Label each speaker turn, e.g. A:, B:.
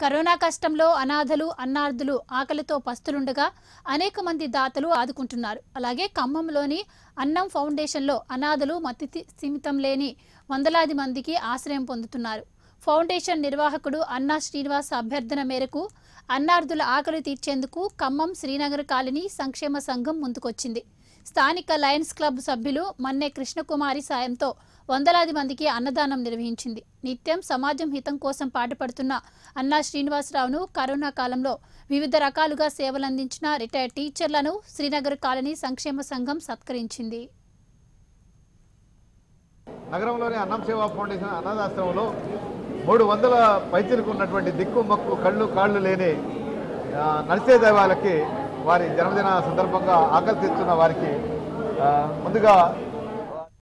A: corona కష్టంలో అనాథలు అన్నార్థులు ఆకలితో పస్తులుండగా అనేక మంది దాతలు ఆదుకుంటున్నారు అలాగే ఖమ్మంలోని అన్నం ఫౌండేషన్లో అనాథలు మతి సీమితం లేని వందలాది మందికి ఆశ్రయం పొందుతున్నారు ఫౌండేషన్ నిర్వాహకుడు అన్నా శ్రీనివాస్ అభ్యర్థన మేరకు అన్నార్థుల ఆకలి తీర్చేందుకు ఖమ్మం శ్రీనగర్ కాలనీ సంక్షేమ సంఘం ముందుకొచ్చింది స్థానిక లయన్స్ క్లబ్ సభ్యులు మన్నే కృష్ణకుమారి సాయంతో వందలాది మందికి అన్నదానం నిర్వహించింది నిత్యం సమాజం హితం కోసం పాటుపడుతున్న అన్నా శ్రీనివాసరావును కరోనా కాలంలో వివిధ రకాలుగా సేవలందించిన రిటైర్డ్ టీచర్లను శ్రీనగర్ కాలనీ సంక్షేమ సంఘం సత్కరించింది
B: నగరంలోని అన్నం సేవా ఫౌండేషన్ అనాథాశ్రమంలో మూడు వందల పైచలకు ఉన్నటువంటి దిక్కు మక్కు కళ్ళు కాళ్ళు లేని ఆ, నడిచే దైవాలకి వారి జన్మదిన సందర్భంగా ఆకలి తీర్చున్న వారికి ఆ, ముందుగా